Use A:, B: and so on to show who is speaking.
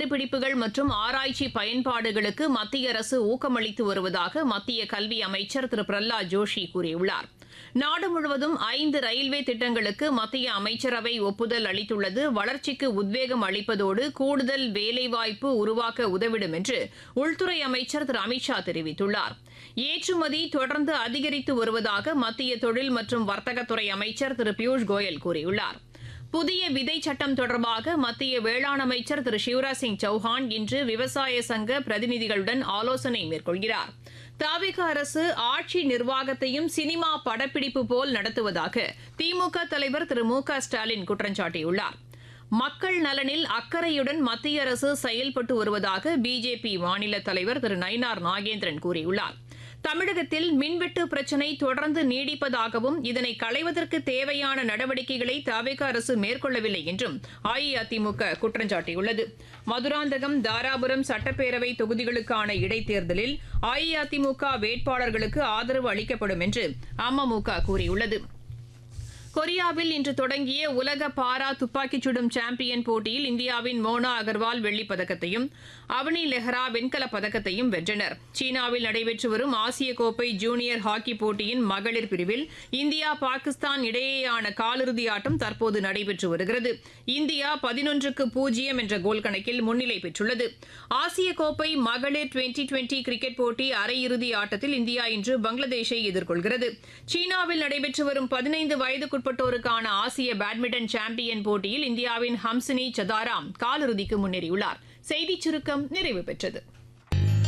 A: கண்டுபிடிப்புகள் மற்றும் ஆராய்ச்சி பயன்பாடுகளுக்கு மத்திய அரசு ஊக்கமளித்து வருவதாக மத்திய கல்வி அமைச்சர் திரு பிரஹ்லாத் ஜோஷி கூறியுள்ளார் நாடு முழுவதும் ஐந்து ரயில்வே திட்டங்களுக்கு மத்திய அமைச்சரவை ஒப்புதல் அளித்துள்ளது வளர்ச்சிக்கு உத்வேகம் அளிப்பதோடு கூடுதல் வேலைவாய்ப்பு உருவாக்க உதவிடும் என்று உள்துறை அமைச்சர் திரு அமித்ஷா தெரிவித்துள்ளார் ஏற்றுமதி தொடர்ந்து அதிகரித்து வருவதாக மத்திய தொழில் மற்றும் வர்த்தகத்துறை அமைச்சர் திரு பியூஷ் கோயல் கூறியுள்ளார் புதிய விதை சட்டம் தொடர்பாக மத்திய வேளாண் அமைச்சர் திரு சிவராஜ் சிங் சௌஹான் இன்று விவசாய சங்க பிரதிநிதிகளுடன் ஆலோசனை மேற்கொள்கிறார் தாவிக அரசு ஆட்சி நிர்வாகத்தையும் சினிமா படப்பிடிப்பு போல் நடத்துவதாக திமுக தலைவர் திரு மு க ஸ்டாலின் குற்றம் சாட்டியுள்ளார் மக்கள் நலனில் அக்கறையுடன் மத்திய அரசு செயல்பட்டு வருவதாக பிஜேபி மாநில தலைவர் திரு நயினார் நாகேந்திரன் கூறியுள்ளார் தமிழகத்தில் மின்வெட்டு பிரச்சினை தொடர்ந்து நீடிப்பதாகவும் இதனை களைவதற்கு தேவையான நடவடிக்கைகளை தவிக அரசு மேற்கொள்ளவில்லை என்றும் அஇஅதிமுக குற்றம் சாட்டியுள்ளது மதுராந்தகம் தாராபுரம் சட்டப்பேரவை தொகுதிகளுக்கான இடைத்தேர்தலில் அஇஅதிமுக வேட்பாளர்களுக்கு ஆதரவு அளிக்கப்படும் என்று அமமுக கூறியுள்ளது கொரியாவில் இன்று தொடங்கிய உலக பாரா துப்பாக்கிச் சுடும் சாம்பியன் போட்டியில் இந்தியாவின் மோனா அகர்வால் வெள்ளிப் பதக்கத்தையும் அவனி லெஹ்ரா வெண்கலப் பதக்கத்தையும் வென்றனர் சீனாவில் நடைபெற்று வரும் ஆசிய கோப்பை ஜூனியர் ஹாக்கி போட்டியின் மகளிர் பிரிவில் இந்தியா பாகிஸ்தான் இடையேயான காலிறுதி ஆட்டம் தற்போது நடைபெற்று வருகிறது இந்தியா பதினொன்றுக்கு பூஜ்ஜியம் என்ற கோல் கணக்கில் முன்னிலை பெற்றுள்ளது ஆசிய கோப்பை மகளிர் டுவெண்டி டுவெண்டி கிரிக்கெட் போட்டி அரையிறுதி ஆட்டத்தில் இந்தியா இன்று பங்களாதேஷை எதிர்கொள்கிறது சீனாவில் நடைபெற்று வரும் பதினைந்து வயதுக்குட்பட்டோருக்கான ஆசிய பேட்மிண்டன் சாம்பியன் போட்டியில் இந்தியாவின் ஹம்சினி சதாராம் காலிறுதிக்கு முன்னேறியுள்ளார் செய்திச் சுருக்கம் நிறைவு பெற்றது